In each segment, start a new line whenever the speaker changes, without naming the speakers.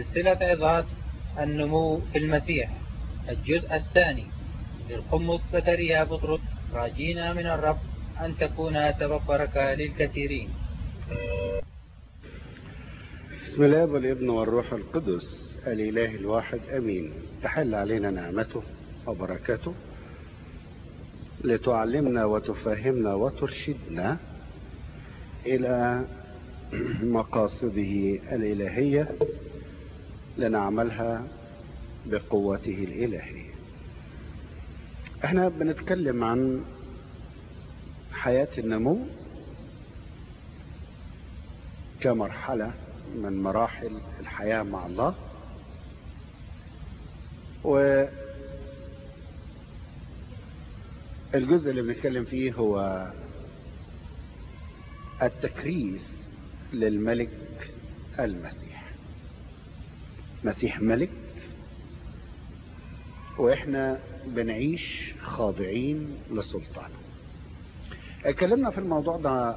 سلسلة عظات النمو في المسيح الجزء الثاني للقمص زكريا بطرس راجينا من الرب أن تكون سبب بركة للكثيرين
بسم الله والابن والروح القدس الإله الواحد أمين تحل علينا نعمته وبركاته لتعلمنا وتفهمنا وترشدنا إلى مقاصده الإلهية لنعملها بقوته الإلهية احنا بنتكلم عن حياة النمو كمرحلة من مراحل الحياة مع الله و الجزء اللي بنتكلم فيه هو التكريس للملك المسيح مسيح ملك واحنا بنعيش خاضعين لسلطانه اتكلمنا في الموضوع ده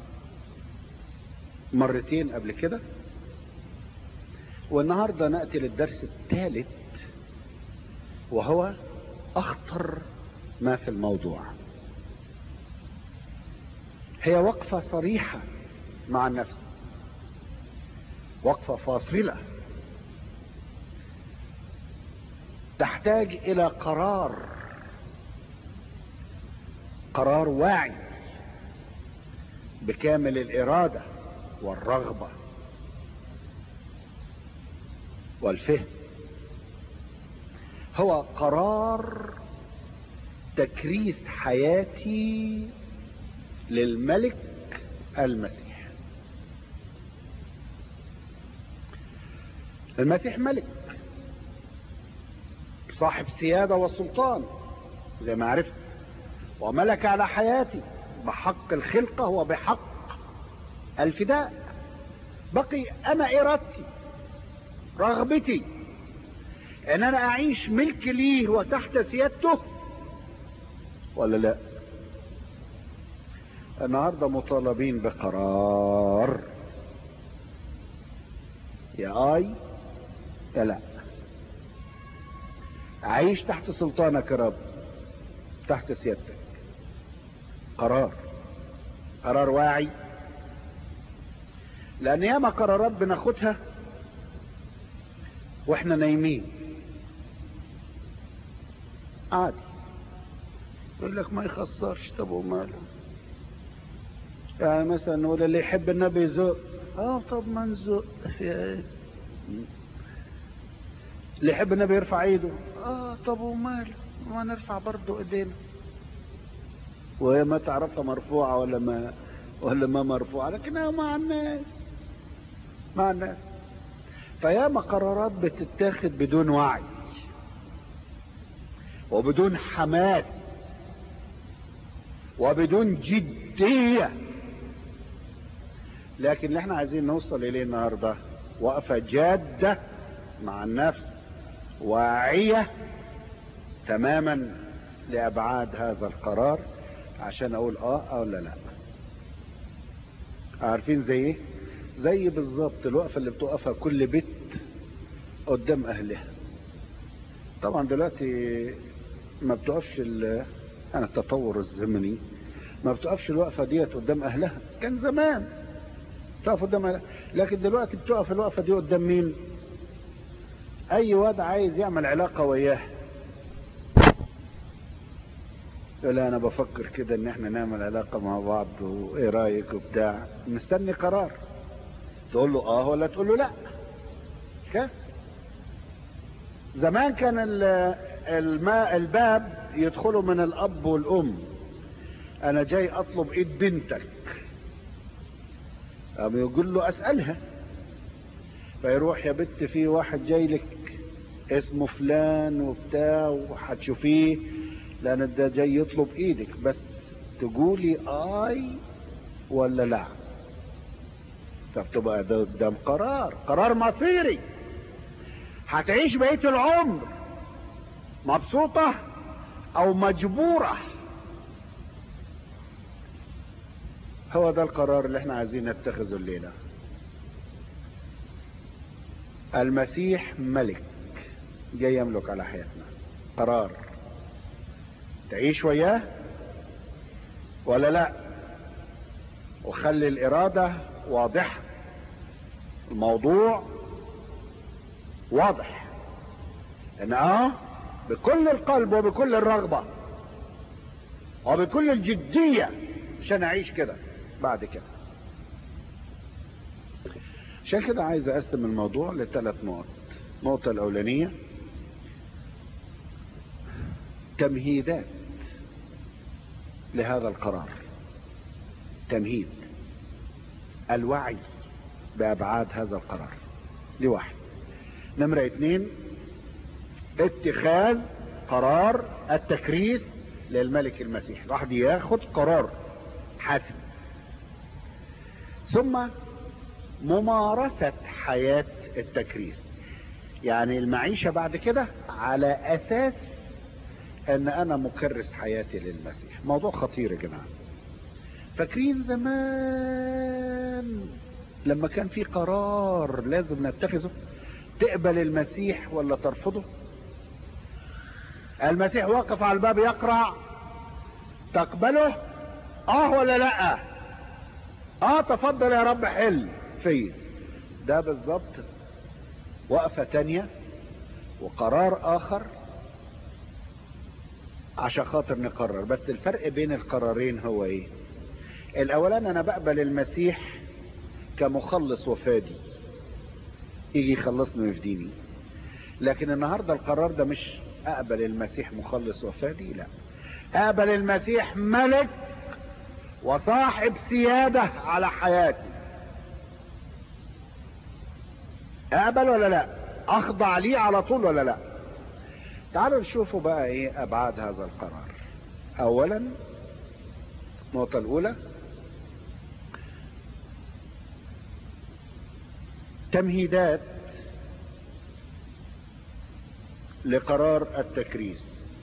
مرتين قبل كده والنهاردة نأتي للدرس الثالث وهو أخطر ما في الموضوع هي وقفة صريحة مع النفس وقفة فاصلة تحتاج إلى قرار قرار واعي بكامل الإرادة والرغبة والفهم هو قرار تكريس حياتي للملك المسيح المسيح ملك صاحب سيادة وسلطان زي ما عرفت وملك على حياتي بحق الخلقة وبحق الفداء بقي انا ارادتي رغبتي ان انا اعيش ملك ليه وتحت سيادته ولا لا النهاردة مطالبين بقرار يا اي يا لا اعيش تحت سلطانك يا رب تحت سيادتك قرار قرار واعي لان ياما قرارات بناخدها واحنا نايمين عادي يقول لك ما يخسرش طب وماله يعني مثلا نقول اللي يحب النبي يزق اه طب ما نزق يا اللي يحب النبي يرفع ايده اه طب وماله ما نرفع برضه ايدينا وهي ما تعرفها مرفوعة ولا ما ولا ما مرفوعة لكنها مع الناس مع الناس فياما قرارات بتتاخد بدون وعي وبدون حماس وبدون جدية لكن اللي احنا عايزين نوصل اليه النهاردة وقفة جادة مع النفس واعية تماما لابعاد هذا القرار عشان اقول اه او لا لا عارفين زي ايه زي بالظبط الوقفة اللي بتوقفها كل بيت قدام اهلها طبعا دلوقتي ما بتقفش انا التطور الزمني ما بتقفش الوقفة ديت قدام اهلها كان زمان تقف قدام اهلها لكن دلوقتي بتقف الوقفة دي قدام مين اي واد عايز يعمل علاقة وياه يقول انا بفكر كده ان احنا نعمل علاقة مع بعض وايه رايك وبتاع مستني قرار تقول له اه ولا تقول له لا كده زمان كان الماء الباب يدخلوا من الاب والام انا جاي اطلب ايد بنتك قام يقول له اسالها فيروح يا بنت في واحد جاي لك اسمه فلان وبتاع وهتشوفيه لان ده جاي يطلب ايدك بس تقولي اي ولا لا فبتبقى ده قدام قرار قرار مصيري هتعيش بقيه العمر مبسوطه او مجبوره هو ده القرار اللي احنا عايزين نتخذه الليله المسيح ملك جاي يملك على حياتنا قرار تعيش وياه ولا لا وخلي الإرادة واضحة الموضوع واضح ان اه بكل القلب وبكل الرغبة وبكل الجدية عشان اعيش كده بعد كده عشان كده عايز اقسم الموضوع لثلاث نقط النقطة الاولانية تمهيدات لهذا القرار تمهيد الوعي بابعاد هذا القرار دي واحد نمرة اتنين اتخاذ قرار التكريس للملك المسيح واحد ياخد قرار حاسم ثم ممارسة حياة التكريس يعني المعيشة بعد كده على اساس ان انا مكرس حياتي للمسيح موضوع خطير يا جماعة فاكرين زمان لما كان في قرار لازم نتخذه تقبل المسيح ولا ترفضه المسيح واقف على الباب يقرع تقبله اه ولا لا اه تفضل يا رب حل فيا ده بالظبط وقفة تانية وقرار اخر عشان خاطر نقرر بس الفرق بين القرارين هو ايه الاولان انا بقبل المسيح كمخلص وفادي يجي يخلصني ويفديني لكن النهاردة القرار ده مش اقبل المسيح مخلص وفادي لا اقبل المسيح ملك وصاحب سيادة على حياتي اقبل ولا لا اخضع ليه على طول ولا لا تعالوا نشوفوا بقى ايه ابعاد هذا القرار اولا النقطة الاولى تمهيدات لقرار التكريس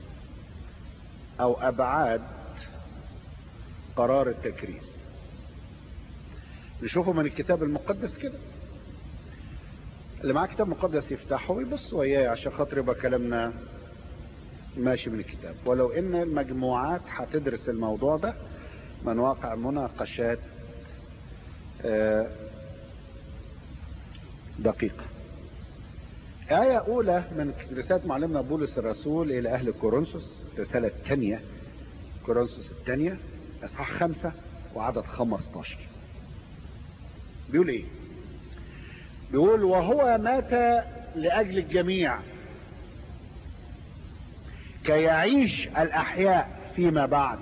او ابعاد قرار التكريس نشوفه من الكتاب المقدس كده اللي معاه كتاب مقدس يفتحه ويبص وياه عشان خاطر يبقى كلامنا ماشي من الكتاب ولو ان المجموعات هتدرس الموضوع ده من واقع مناقشات دقيقة آية أولى من رسالة معلمنا بولس الرسول إلى أهل كورنثوس الرسالة الثانية كورنثوس الثانية إصحاح خمسة وعدد 15 بيقول إيه؟ بيقول وهو مات لأجل الجميع كي يعيش الأحياء فيما بعد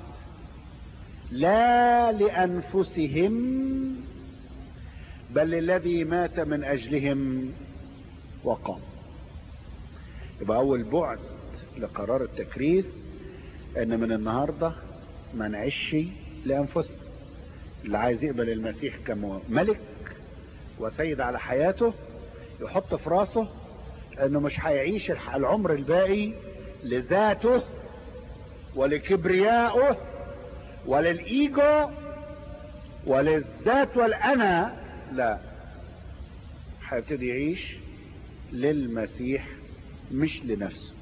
لا لأنفسهم بل للذي مات من أجلهم وقام يبقى أول بعد لقرار التكريس أن من النهاردة ما نعيش لأنفسنا اللي عايز يقبل المسيح كملك وسيد على حياته يحط في راسه انه مش هيعيش العمر الباقي لذاته ولكبريائه وللايجو وللذات والانا لا هيبتدي يعيش للمسيح مش لنفسه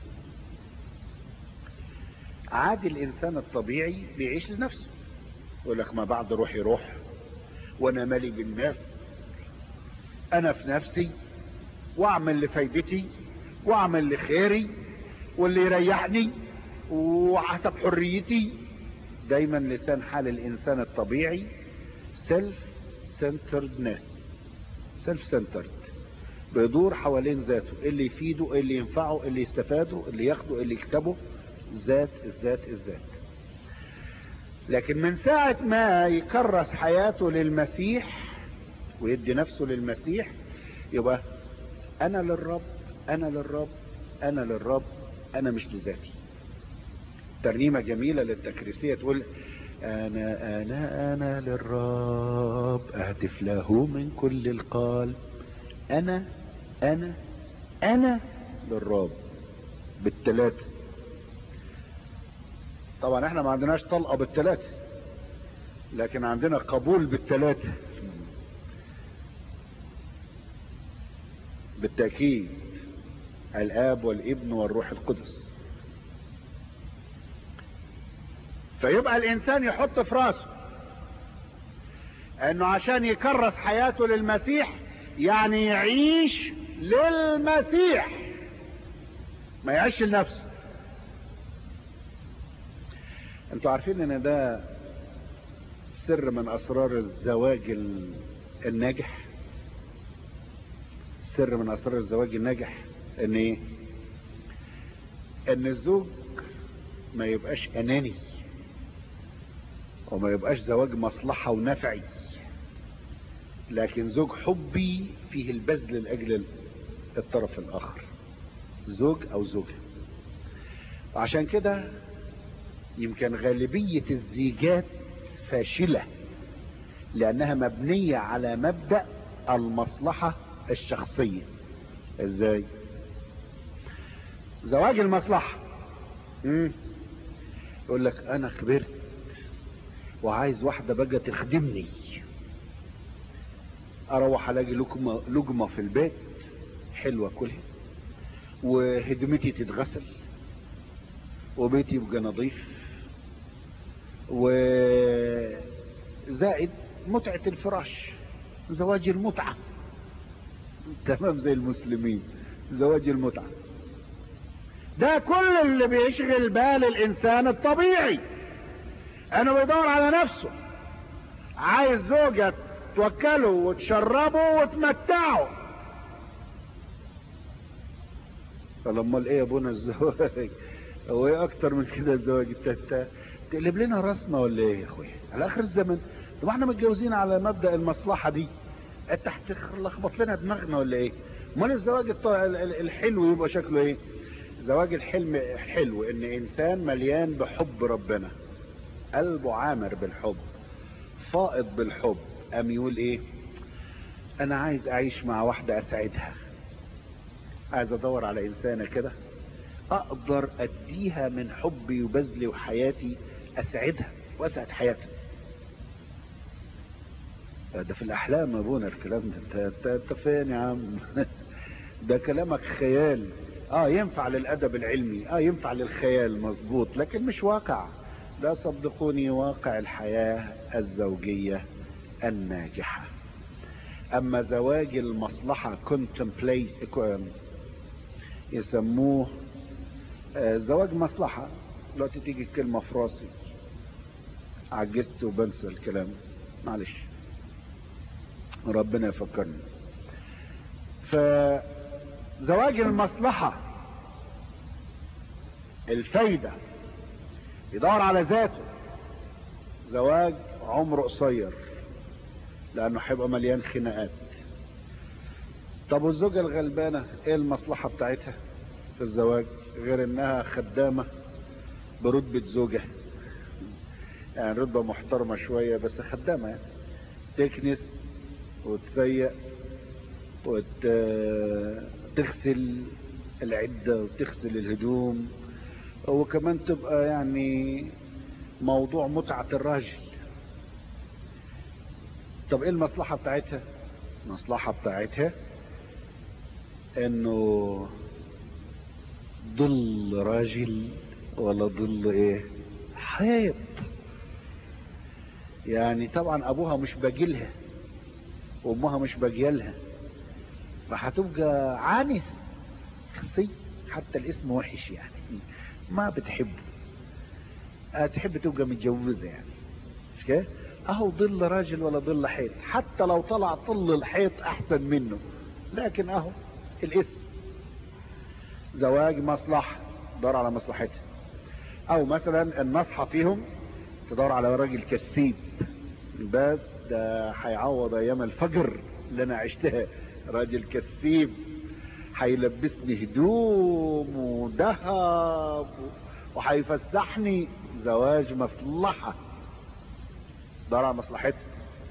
عادي الانسان الطبيعي بيعيش لنفسه يقول لك ما بعد روحي روح وانا مالي بالناس انا في نفسي واعمل لفايدتي واعمل لخيري واللي يريحني وحسب حريتي دايما لسان حال الانسان الطبيعي سيلف سنتردنس سيلف سنترد بيدور حوالين ذاته اللي يفيده اللي ينفعه اللي يستفاده اللي ياخده اللي يكسبه ذات الذات الذات لكن من ساعة ما يكرس حياته للمسيح ويدي نفسه للمسيح يبقى انا للرب انا للرب انا للرب انا مش لذاتي ترنيمة جميلة للتكريسية تقول انا انا انا للرب اهتف له من كل القلب انا انا انا للرب بالتلاتة طبعا احنا ما عندناش طلقة بالتلاتة لكن عندنا قبول بالتلاتة بالتأكيد الآب والابن والروح القدس فيبقى الإنسان يحط في راسه انه عشان يكرس حياته للمسيح يعني يعيش للمسيح ما يعيش لنفسه انتوا عارفين ان ده سر من اسرار الزواج الناجح سر من اسرار الزواج الناجح ان ايه ان الزوج ما يبقاش اناني وما يبقاش زواج مصلحة ونفعي لكن زوج حبي فيه البذل لاجل الطرف الاخر زوج او زوجة عشان كده يمكن غالبية الزيجات فاشلة لانها مبنية على مبدأ المصلحة الشخصية ازاي زواج المصلحة مم. يقول لك انا كبرت وعايز واحدة بقى تخدمني اروح الاقي لقمة لقمة في البيت حلوة كلها وهدمتي تتغسل وبيتي يبقى نظيف وزائد متعة الفراش زواج المتعة تمام زي المسلمين زواج المتعة ده كل اللي بيشغل بال الانسان الطبيعي انه بيدور على نفسه عايز زوجة توكله وتشربه وتمتعه طب امال ايه يا ابونا الزواج هو ايه اكتر من كده الزواج انت تقلب لنا راسنا ولا ايه يا اخويا على اخر الزمن طب احنا متجوزين على مبدا المصلحه دي انت هتلخبط لنا دماغنا ولا ايه امال الزواج الحلو يبقى شكله ايه زواج الحلم حلو ان انسان مليان بحب ربنا قلبه عامر بالحب فائض بالحب قام يقول ايه انا عايز اعيش مع واحدة اسعدها عايز ادور على انسانة كده اقدر اديها من حبي وبذلي وحياتي اسعدها واسعد حياتها ده في الاحلام يا ابونا الكلام ده انت انت فين يا عم ده كلامك خيال اه ينفع للادب العلمي اه ينفع للخيال مظبوط لكن مش واقع لا صدقوني واقع الحياة الزوجية الناجحة اما زواج المصلحة contemplate يسموه آه زواج مصلحة دلوقتي تيجي الكلمة في راسي عجزت وبنسى الكلام معلش ربنا يفكرني فزواج المصلحة الفايدة يدور على ذاته زواج عمره قصير لانه هيبقى مليان خناقات طب والزوجة الغلبانة ايه المصلحة بتاعتها في الزواج غير انها خدامة برتبة زوجة يعني رتبة محترمة شوية بس خدامة يعني تكنس وتسيق وتغسل العدة وتغسل الهدوم وكمان تبقى يعني موضوع متعة الراجل طب ايه المصلحة بتاعتها المصلحة بتاعتها انه ظل راجل ولا ظل ايه حيط يعني طبعا ابوها مش باجيلها وامها مش باجيالها فهتبقى عانس خصي حتى الاسم وحش يعني ما بتحبه تحب تبقى متجوزة يعني مش كده اهو ظل راجل ولا ظل حيط حتى لو طلع طل الحيط احسن منه لكن اهو الاسم زواج مصلحة دور على مصلحتها او مثلا النصحة فيهم تدور على راجل كسيب بس ده هيعوض ايام الفجر اللي انا عشتها راجل كسيب هيلبسني هدوم وذهب وهيفسحني زواج مصلحة دار على مصلحتها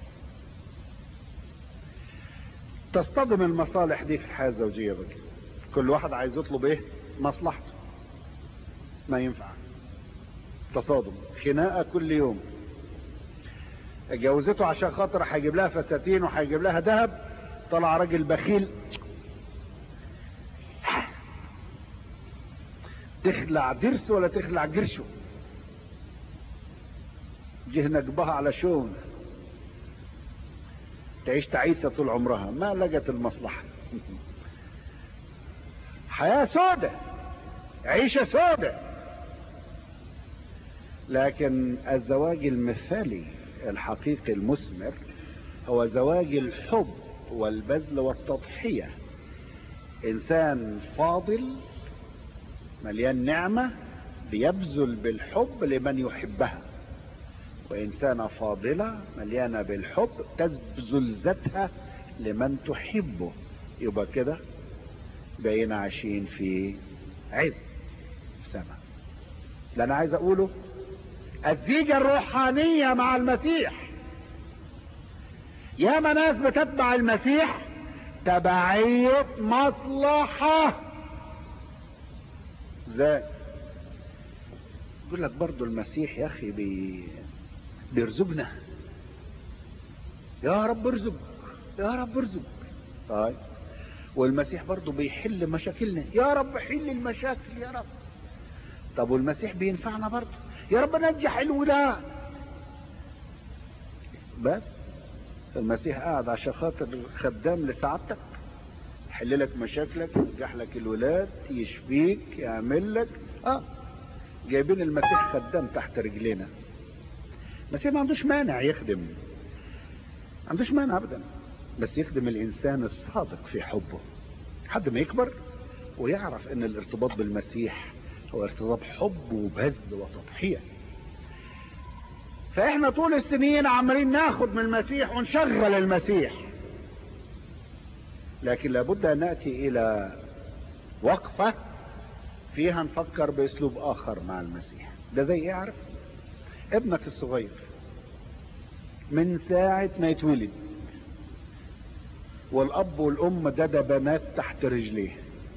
تصطدم المصالح دي في الحياة الزوجية بقى كل واحد عايز يطلب ايه مصلحته ما ينفع تصادم خناقة كل يوم اتجوزته عشان خاطر هيجيب لها فساتين وهيجيب لها ذهب طلع راجل بخيل تخلع درس ولا تخلع قرشه جه نقبها على شون تعيش تعيسة طول عمرها ما لقت المصلحة حياة سودة عيشة سودة لكن الزواج المثالي الحقيقي المثمر هو زواج الحب والبذل والتضحية انسان فاضل مليان نعمة بيبذل بالحب لمن يحبها وإنسانة فاضلة مليانة بالحب تبذل ذاتها لمن تحبه يبقى كده بقينا عايشين في عز في سماء اللي أنا عايز أقوله الزيجة الروحانية مع المسيح ياما ناس بتتبع المسيح تبعية مصلحة ازاي يقول لك برضو المسيح يا اخي بي... بيرزقنا يا رب ارزق يا رب ارزق طيب والمسيح برضو بيحل مشاكلنا يا رب حل المشاكل يا رب طب والمسيح بينفعنا برضو يا رب نجح الولاد بس المسيح قاعد عشان خاطر خدام لسعادتك يحل لك مشاكلك ينجح لك الولاد يشفيك يعمل لك اه جايبين المسيح خدام تحت رجلينا المسيح ما عندوش مانع يخدم ما عندوش مانع ابدا بس يخدم الانسان الصادق في حبه لحد ما يكبر ويعرف ان الارتباط بالمسيح هو ارتباط حب وبذل وتضحيه فاحنا طول السنين عمالين ناخد من المسيح ونشغل المسيح لكن لابد ان ناتي الى وقفه فيها نفكر باسلوب اخر مع المسيح ده زي ايه عارف ابنك الصغير من ساعة ما يتولد والاب والام ده دبنات تحت رجليه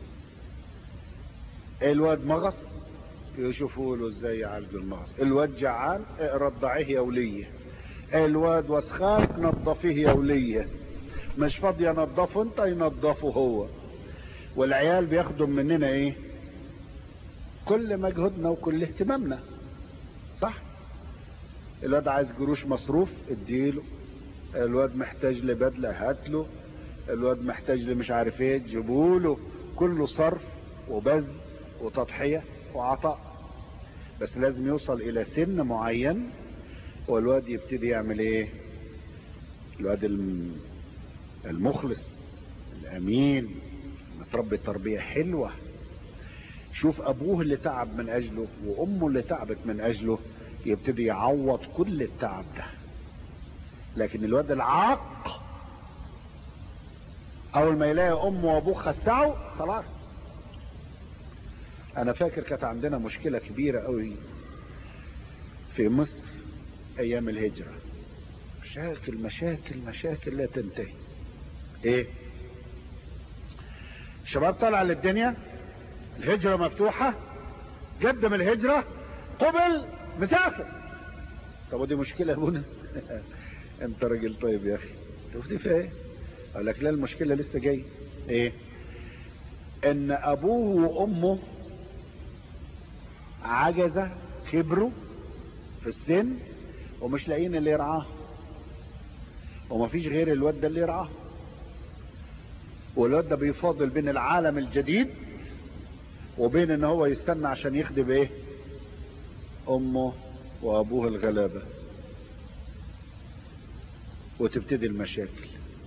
الواد مغص يشوفوا له ازاي يعالجوا المغص الواد جعان رضعيه يا وليه الواد وسخان نظفيه يا وليه مش فاضي ينظفه انت ينظفه هو والعيال بياخدوا مننا ايه كل مجهودنا وكل اهتمامنا صح الواد عايز قروش مصروف اديله الواد محتاج لبدله هاتله الواد محتاج لمش عارف ايه تجيبوله كله صرف وبذل وتضحيه وعطاء بس لازم يوصل الى سن معين والواد يبتدي يعمل ايه الواد المخلص الامين متربي تربيه حلوه شوف ابوه اللي تعب من اجله وامه اللي تعبت من اجله يبتدي يعوض كل التعب ده لكن الواد العاق اول ما يلاقي امه وابوه خسعوا خلاص انا فاكر كانت عندنا مشكله كبيره قوي في مصر ايام الهجره مشاكل مشاكل مشاكل لا تنتهي ايه الشباب طلع للدنيا الهجرة مفتوحة قدم الهجرة قبل مسافر طب ودي مشكلة يا ابونا انت راجل طيب يا اخي شفتي في ايه قال لك لا المشكلة لسه جاي ايه ان ابوه وامه عجزة كبروا في السن ومش لاقيين اللي يرعاه ومفيش غير الواد ده اللي يرعاه والواد ده بيفاضل بين العالم الجديد وبين ان هو يستنى عشان يخدم ايه امه وابوه الغلابة وتبتدي المشاكل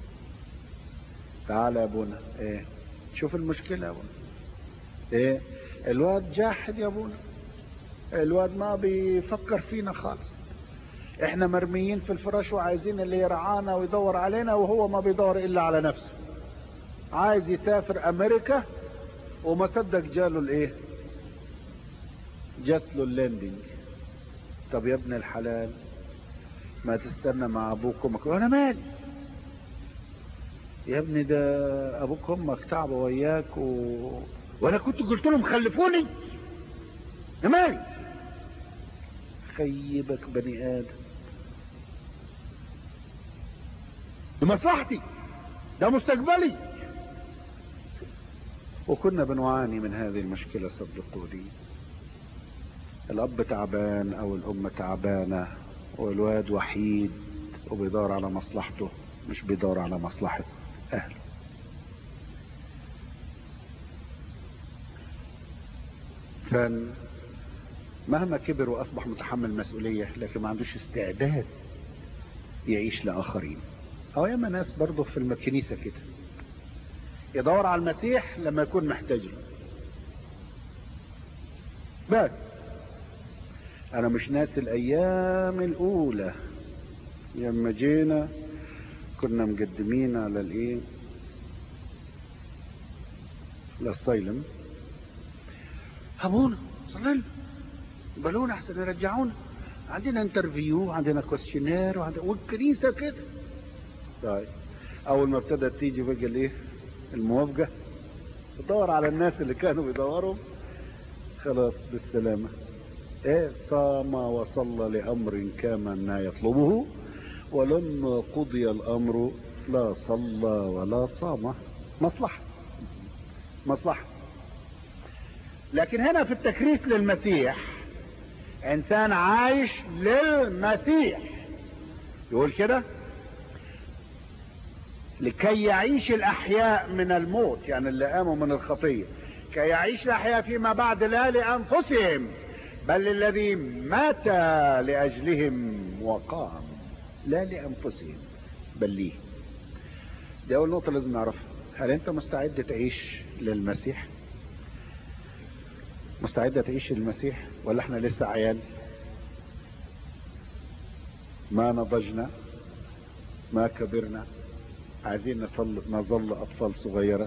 تعال يا ابونا ايه شوف المشكلة يا ابونا ايه الواد جاحد يا ابونا الواد ما بيفكر فينا خالص احنا مرميين في الفراش وعايزين اللي يرعانا ويدور علينا وهو ما بيدور الا على نفسه عايز يسافر امريكا وما صدق جاله الايه جات له اللاندنج طب يا ابن الحلال ما تستنى مع ابوك وامك وانا مالي يا ابني ده ابوك وامك تعبوا وياك و... وانا كنت قلت لهم خلفوني يا مالي خيبك بني ادم لمصلحتي ده مستقبلي وكنا بنعاني من هذه المشكلة صدقوني الاب تعبان او الام تعبانة والواد وحيد وبيدور على مصلحته مش بيدور على مصلحة اهله كان مهما كبر واصبح متحمل مسؤولية لكن ما عندوش استعداد يعيش لاخرين او ياما ناس برضه في الكنيسة كده يدور على المسيح لما يكون محتاج له بس انا مش ناسي الايام الاولى لما جينا كنا مقدمين على الايه للصيلم ابونا صلي بلونا احسن يرجعونا عندنا انترفيو عندنا كويشنير وعندنا والكنيسه كده طيب اول ما ابتدت تيجي بقى الايه الموافقه تدور على الناس اللي كانوا بيدوروا خلاص بالسلامه ايه صام وصلى لامر كان ما يطلبه ولما قضي الامر لا صلى ولا صام مصلحه مصلحه لكن هنا في التكريس للمسيح انسان عايش للمسيح يقول كده لكي يعيش الاحياء من الموت يعني اللي قاموا من الخطيه كي يعيش الاحياء فيما بعد لا لانفسهم بل للذي مات لاجلهم وقام لا لانفسهم بل ليه دي اول نقطه لازم نعرفها هل انت مستعد تعيش للمسيح مستعدة تعيش للمسيح ولا احنا لسه عيال ما نضجنا ما كبرنا عايزين نظل, نظل اطفال صغيرة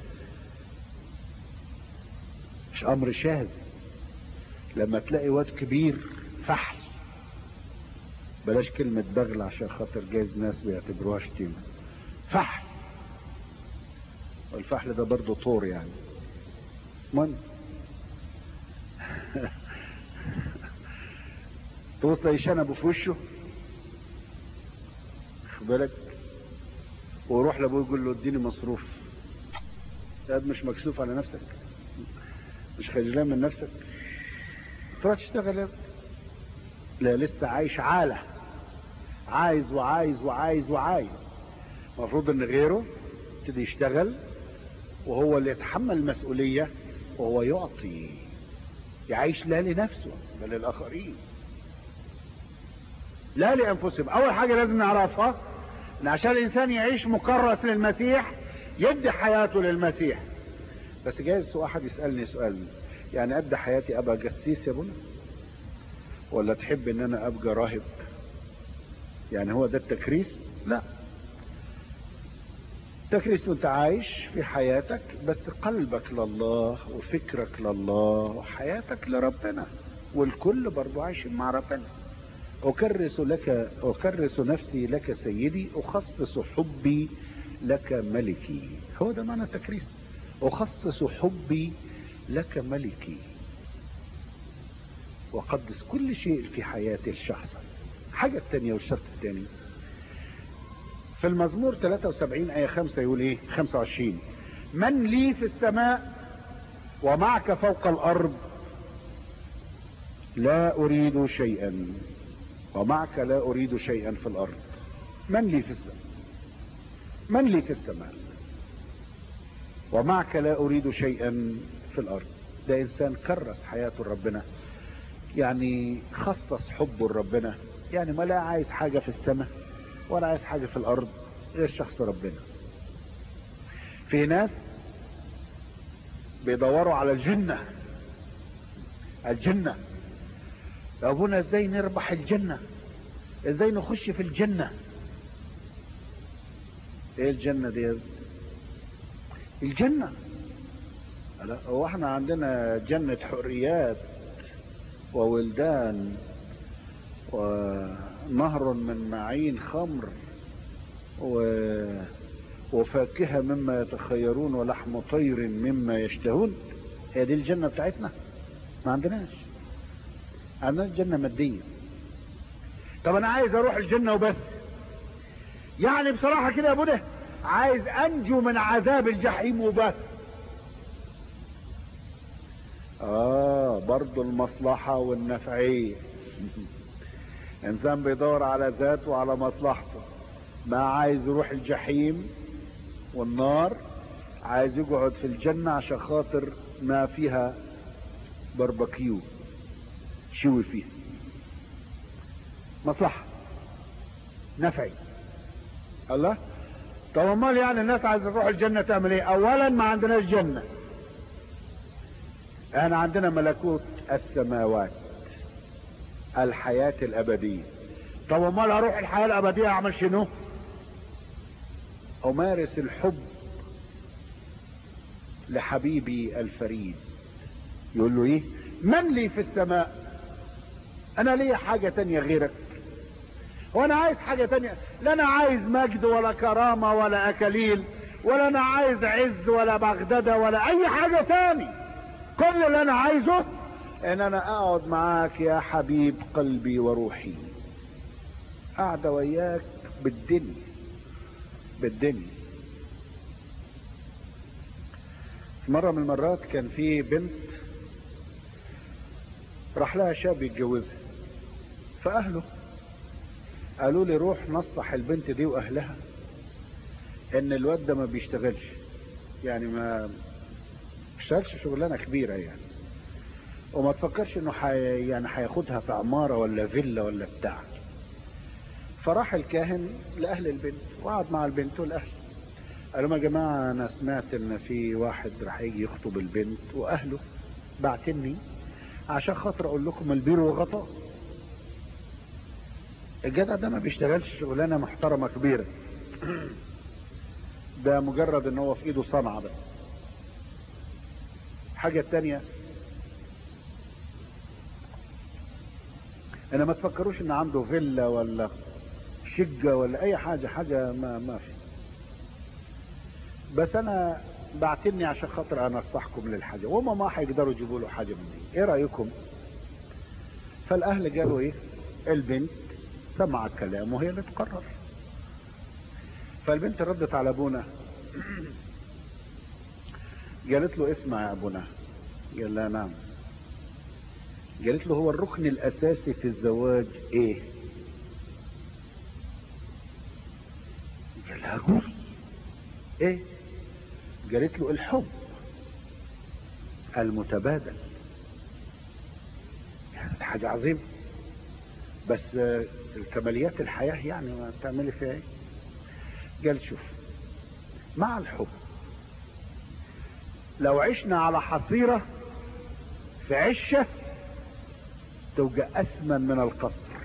مش امر شاذ لما تلاقي واد كبير فحل بلاش كلمة بغل عشان خاطر جايز ناس بيعتبروها شتيمة فحل والفحل ده برضه طور يعني من تبص تلاقي شنبه في وشه خد بالك ويروح لابوه يقول له اديني مصروف قاعد مش مكسوف على نفسك مش خجلان من نفسك تروح تشتغل يا لا لسه عايش عالة عايز وعايز وعايز وعايز المفروض ان غيره يبتدي يشتغل وهو اللي يتحمل المسؤولية وهو يعطي يعيش لا لنفسه بل للآخرين لا لأنفسهم أول حاجة لازم نعرفها إن عشان الإنسان يعيش مكرس للمسيح يدي حياته للمسيح بس جايز واحد يسألني سؤال يعني أدي حياتي أبقى جسيس يا بنا ولا تحب إن أنا أبقى راهب يعني هو ده التكريس لا تكريس وانت عايش في حياتك بس قلبك لله وفكرك لله وحياتك لربنا والكل برضو عايشين مع ربنا أكرس لك أكرس نفسي لك سيدي أخصص حبي لك ملكي هو ده معنى التكريس أخصص حبي لك ملكي وقدس كل شيء في حياتي الشخصة حاجة الثانية والشرط الثاني في المزمور 73 آية 5 يقول إيه 25 من لي في السماء ومعك فوق الأرض لا أريد شيئا ومعك لا أريد شيئا في الأرض من لي في السماء من لي في السماء ومعك لا أريد شيئا في الأرض ده إنسان كرس حياته لربنا يعني خصص حبه لربنا يعني ما لا عايز حاجة في السماء ولا عايز حاجة في الأرض غير شخص ربنا في ناس بيدوروا على الجنة الجنة يا ابونا ازاي نربح الجنة ازاي نخش في الجنة ايه الجنة دي الجنة لا هو احنا عندنا جنة حريات وولدان ونهر من معين خمر و... وفاكهة مما يتخيرون ولحم طير مما يشتهون هي دي الجنة بتاعتنا ما عندناش عندنا الجنة مادية طب انا عايز اروح الجنة وبس يعني بصراحة كده يا بوده عايز انجو من عذاب الجحيم وبس اه اه برضو المصلحة والنفعية انسان بيدور على ذاته وعلى مصلحته ما عايز يروح الجحيم والنار عايز يقعد في الجنة عشان خاطر ما فيها بربكيو شوي فيها مصلحة نفعي الله طب امال يعني الناس عايزه تروح الجنة تعمل ايه اولا ما عندناش جنة احنا عندنا ملكوت السماوات الحياة الابدية طب امال اروح الحياة الابدية اعمل شنو امارس الحب لحبيبي الفريد يقول له ايه من لي في السماء انا لي حاجة تانية غيرك وانا عايز حاجة تانية لا انا عايز مجد ولا كرامة ولا اكاليل ولا انا عايز عز ولا بغدادة ولا اي حاجة تاني كل اللي انا عايزه ان انا اقعد معاك يا حبيب قلبي وروحي قاعدة وياك بالدنيا بالدنيا في مرة من المرات كان في بنت راح لها شاب يتجوزها فاهله قالوا لي روح نصح البنت دي واهلها ان الواد ده ما بيشتغلش يعني ما بيشتغلش شغلانه كبيره يعني وما تفكرش انه حي يعني هياخدها في عماره ولا فيلا ولا بتاع فراح الكاهن لاهل البنت وقعد مع البنت والاهل قال لهم يا جماعه انا سمعت ان في واحد راح يجي يخطب البنت واهله بعتني عشان خاطر اقول لكم البير والغطاء الجدع ده ما بيشتغلش شغلانه محترمه كبيره ده مجرد ان هو في ايده صنعه بس الحاجه التانية انا ما تفكروش ان عنده فيلا ولا شقه ولا اي حاجه حاجه ما ما في بس انا بعتني عشان خاطر انا انصحكم للحاجه وهم ما هيقدروا يجيبوا له حاجه من دي ايه رايكم فالاهل قالوا ايه البنت سمع الكلام وهي اللي تقرر فالبنت ردت على ابونا قالت له اسمع يا ابونا قال لها نعم قالت له هو الركن الاساسي في الزواج ايه قال لها قول ايه قالت له الحب المتبادل يعني حاجة عظيمة بس الكماليات الحياة يعني ما تعملي فيها ايه قال شوف مع الحب لو عشنا على حصيرة في عشة تبقى أثمن من القصر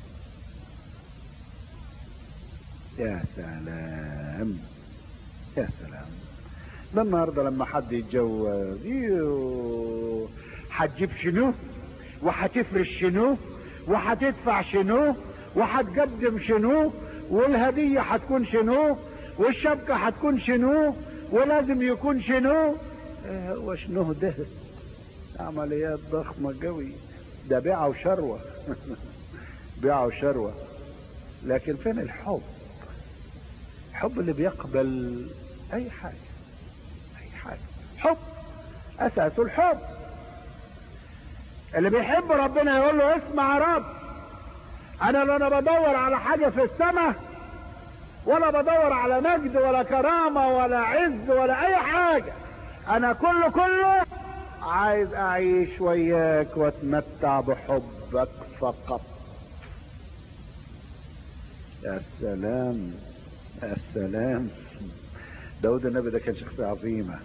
يا سلام يا سلام ده النهارده لما حد يتجوز يو هتجيب شنو وهتفرش شنو وهتدفع شنو وهتقدم شنو والهدية هتكون شنو والشبكة هتكون شنو ولازم يكون شنو اه هو شنو ده عمليات ضخمة قوي ده بيعة وشروة بيعة وشروة لكن فين الحب الحب اللي بيقبل اي حاجة اي حاجة حب اساسه الحب اللي بيحب ربنا يقول له اسمع يا رب انا لا انا بدور على حاجة في السماء ولا بدور على مجد ولا كرامة ولا عز ولا اي حاجة انا كله كله عايز اعيش وياك واتمتع بحبك فقط يا سلام يا سلام داود النبي ده كان شخصية عظيمة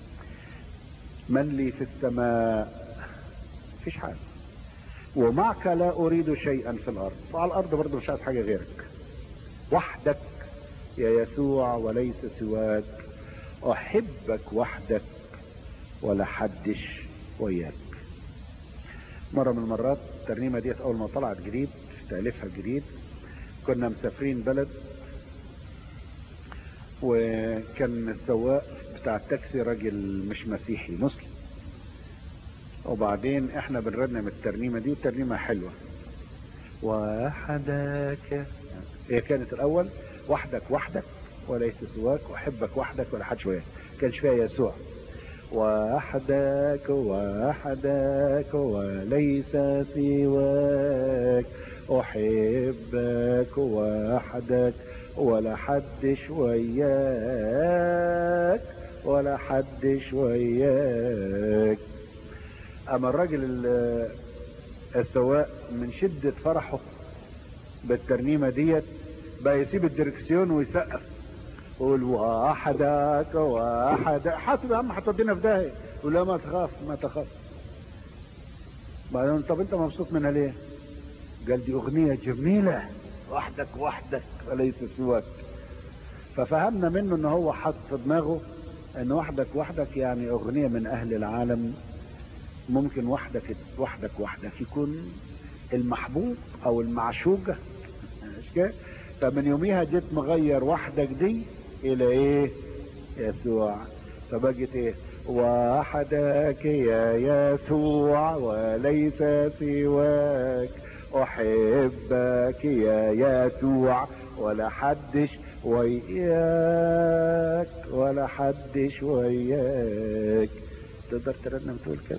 من لي في السماء مفيش حاجة ومعك لا اريد شيئا في الارض وعلى الارض برضه مش عايز حاجة غيرك وحدك يا يسوع وليس سواك احبك وحدك ولا حدش وياك مرة من المرات الترنيمة ديت اول ما طلعت جديد في تأليفها الجديد كنا مسافرين بلد وكان السواق بتاع التاكسي راجل مش مسيحي مسلم وبعدين احنا بنرنم الترنيمة دي والترنيمة حلوة وحدك هي كانت الاول وحدك وحدك وليس سواك واحبك وحدك ولا حد شوية كانش فيها يسوع وحدك وحدك وليس سواك أحبك وحدك ولا حدش وياك ولا حدش وياك أما الراجل ال- السواق من شدة فرحه بالترنيمة ديت بقى يسيب الدركسيون ويسقف يقول وحدك وحدك حاسب يا عم هتودينا في داهية يقول لا ما تخاف ما تخاف بعدين طب انت مبسوط منها ليه قال دي اغنية جميلة وحدك وحدك وليس سواك ففهمنا منه ان هو حط في دماغه ان وحدك وحدك يعني اغنية من اهل العالم ممكن وحدك وحدك وحدك يكون المحبوب او المعشوقة مش كده فمن يوميها جيت مغير وحدك دي الى ايه يسوع فبقت ايه وحدك يا يسوع وليس سواك احبك يا يسوع ولا حدش وياك ولا حدش وياك تقدر ترنم تقول كده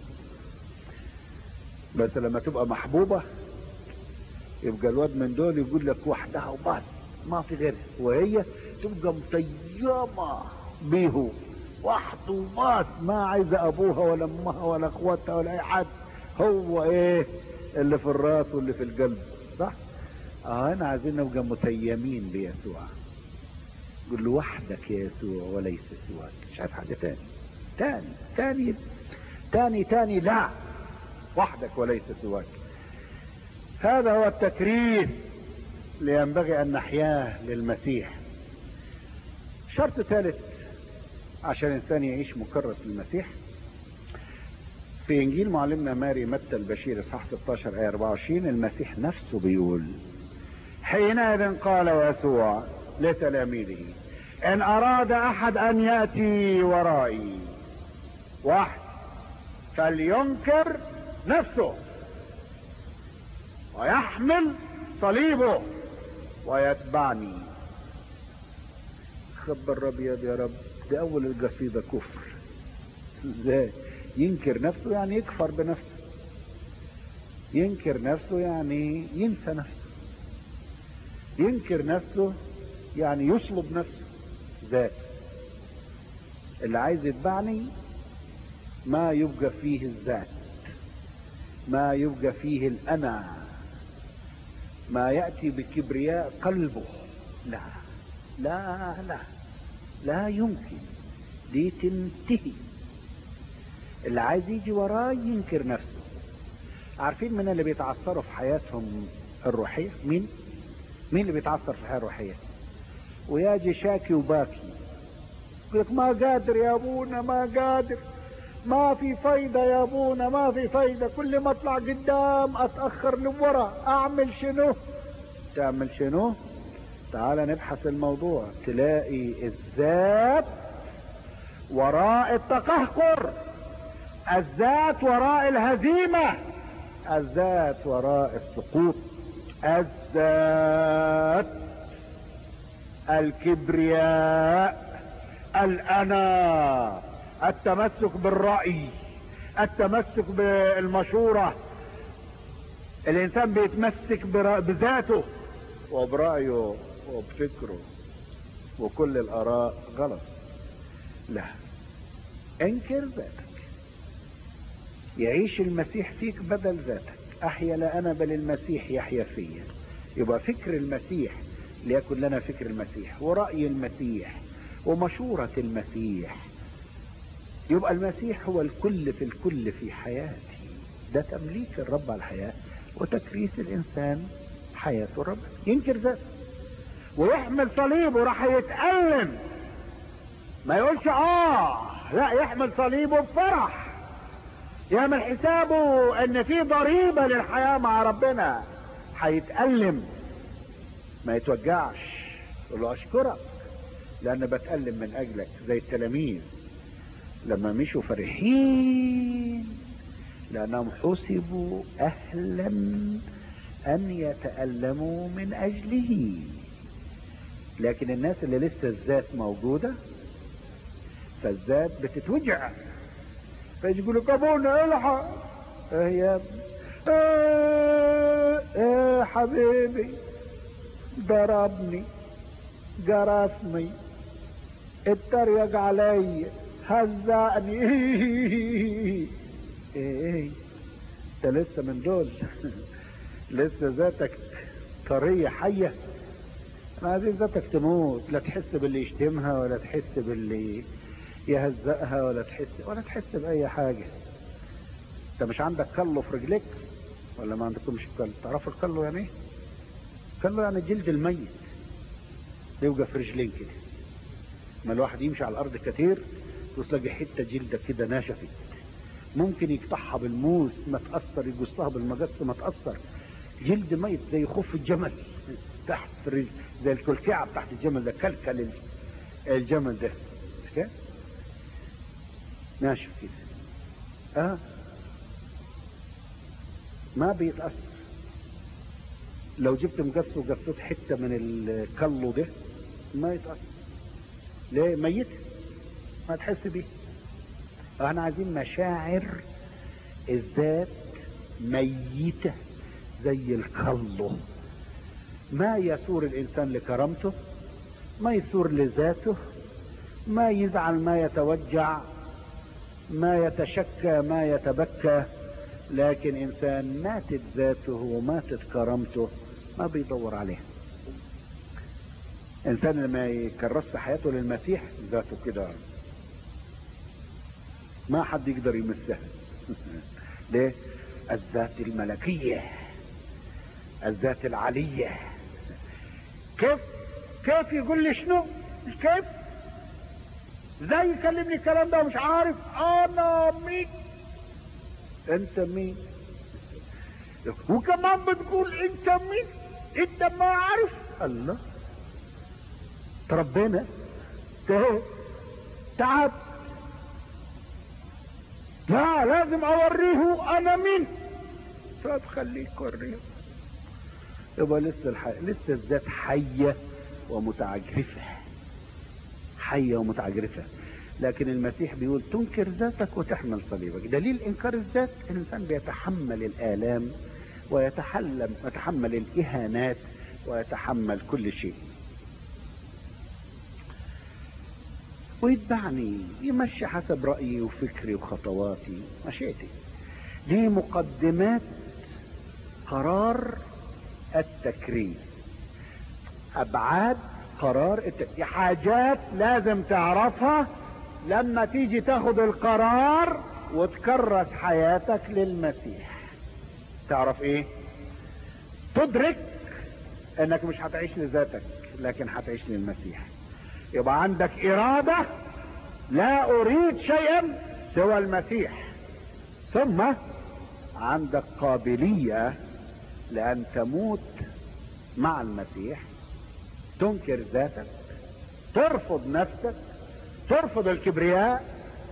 بس لما تبقى محبوبة يبقى الواد من دول يقول لك وحدها وبس ما في غيرها وهي تبقى مطيمة بيه وحده وبس ما عايزة ابوها ولا امها ولا اخواتها ولا اي حد هو ايه اللي في الراس واللي في القلب صح اه انا عايزين نبقى متيمين بيسوع قل له وحدك يا يسوع وليس سواك مش عايز حاجة تاني تاني تاني تاني تاني لا وحدك وليس سواك هذا هو التكريس اللي ينبغي ان نحياه للمسيح شرط ثالث عشان الانسان يعيش مكرس للمسيح في انجيل معلمنا ماري متى البشير اصحاح 16 ايه 24 المسيح نفسه بيقول حينئذ قال يسوع لتلاميذه ان اراد احد ان ياتي ورائي واحد فلينكر نفسه ويحمل صليبه ويتبعني خبر ابيض يا رب دي اول القصيده كفر ازاي ينكر نفسه يعني يكفر بنفسه ينكر نفسه يعني ينسى نفسه ينكر نفسه يعني يصلب نفسه ذات اللي عايز يتبعني ما يبقى فيه الذات ما يبقى فيه الانا ما ياتي بكبرياء قلبه لا لا لا لا يمكن دي تنتهي اللي عايز يجي وراه ينكر نفسه عارفين من اللي بيتعثروا في حياتهم الروحية مين مين اللي بيتعثر في الحياة الروحية ويجي شاكي وباكي يقول لك ما قادر يا ابونا ما قادر ما في فايدة يا ابونا ما في فايدة كل ما اطلع قدام اتأخر لورا اعمل شنو تعمل شنو تعال نبحث الموضوع تلاقي الذات وراء التقهقر الذات وراء الهزيمة الذات وراء السقوط الذات الكبرياء الانا التمسك بالرأي التمسك بالمشورة الانسان بيتمسك برا- بذاته وبرأيه وبفكره وكل الاراء غلط لا انكر ذاتك يعيش المسيح فيك بدل ذاتك احيا لا انا بل المسيح يحيا فيا يبقى فكر المسيح ليكن لنا فكر المسيح ورأي المسيح ومشورة المسيح يبقى المسيح هو الكل في الكل في حياتي ده تمليك الرب على الحياة وتكريس الانسان حياته الرب ينكر ذاته ويحمل صليبه راح يتألم ما يقولش اه لا يحمل صليبه بفرح يعمل حسابه ان في ضريبة للحياة مع ربنا هيتألم ما يتوجعش يقول له اشكرك لان بتألم من اجلك زي التلاميذ لما مشوا فرحين لانهم حسبوا اهلا ان يتألموا من اجله لكن الناس اللي لسه الذات موجودة فالذات بتتوجع فيجي يقول لك ابونا الحق ايه يا ابني ايه ايه حبيبي ضربني جرسني اتريق علي هزقني ايه انت لسه من دول لسه ذاتك طرية حية انا عايزين ذاتك تموت لا تحس باللي يشتمها ولا تحس باللي يهزقها ولا تحس ولا تحس بأي حاجة انت مش عندك كله في رجليك ولا ما عندكمش كله تعرفوا الكله يعني ايه كله يعني جلد الميت يوقف في رجلين كده ما الواحد يمشي على الارض كتير وتلاقي حته جلده كده ناشفت ممكن يقطعها بالموس ما تاثر يقصها بالمقص ما تاثر جلد ميت زي خوف الجمل تحت رجل زي الكلكعه تحت الجمل ده كلكل الجمل ده مش كده ناشف كده اه ما بيتاثر لو جبت مقص وقصيت حته من الكلو ده ما يتاثر ليه ميت ما تحس بيه احنا عايزين مشاعر الذات ميتة زي الكلو ما يثور الانسان لكرامته ما يثور لذاته ما يزعل ما يتوجع ما يتشكى ما يتبكى لكن انسان ماتت ذاته وماتت كرامته ما بيدور عليها انسان لما يكرس حياته للمسيح ذاته كده ما حد يقدر يمسها ليه الذات الملكية الذات العلية كيف كيف يقول لي شنو مش كيف ازاي يكلمني الكلام ده مش عارف انا مين انت مين وكمان بتقول انت مين انت ما عارف الله تربينا تعب لا لازم اوريه انا مين طب خليك وريه يبقى لسه الحي... لسه الذات حيه ومتعجرفه حيه ومتعجرفه لكن المسيح بيقول تنكر ذاتك وتحمل صليبك دليل انكار الذات الانسان بيتحمل الالام ويتحلم يتحمل الاهانات ويتحمل كل شيء ويتبعني يمشي حسب رأيي وفكري وخطواتي مشيتي دي مقدمات قرار التكريم أبعاد قرار التكريم دي حاجات لازم تعرفها لما تيجي تاخد القرار وتكرس حياتك للمسيح تعرف ايه تدرك انك مش هتعيش لذاتك لكن هتعيش للمسيح يبقى عندك إرادة لا أريد شيئا سوى المسيح ثم عندك قابلية لأن تموت مع المسيح تنكر ذاتك ترفض نفسك ترفض الكبرياء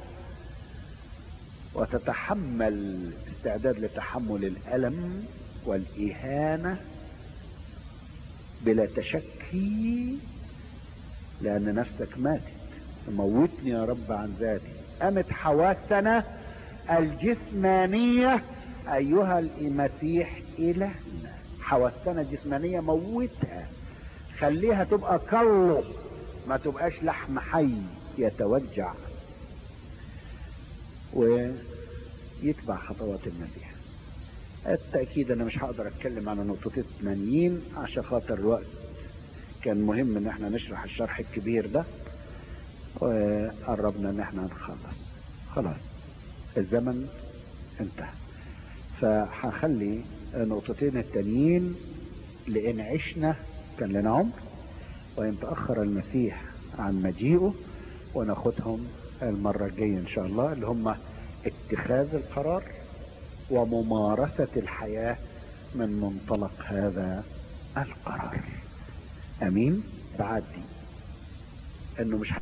وتتحمل استعداد لتحمل الألم والإهانة بلا تشكي لأن نفسك ماتت موتني يا رب عن ذاتي قامت حواسنا الجسمانية أيها المسيح إلهنا حواسنا الجسمانية موتها خليها تبقى كله ما تبقاش لحم حي يتوجع ويتبع خطوات المسيح التأكيد أنا مش هقدر أتكلم على نقطتين تانيين عشان خاطر الوقت كان مهم ان احنا نشرح الشرح الكبير ده وقربنا ان احنا نخلص خلاص الزمن انتهى فهنخلي نقطتين التانيين لان عشنا كان لنا عمر وان تاخر المسيح عن مجيئه وناخدهم المره الجايه ان شاء الله اللي هم اتخاذ القرار وممارسه الحياه من منطلق هذا القرار امين بعدي انه مش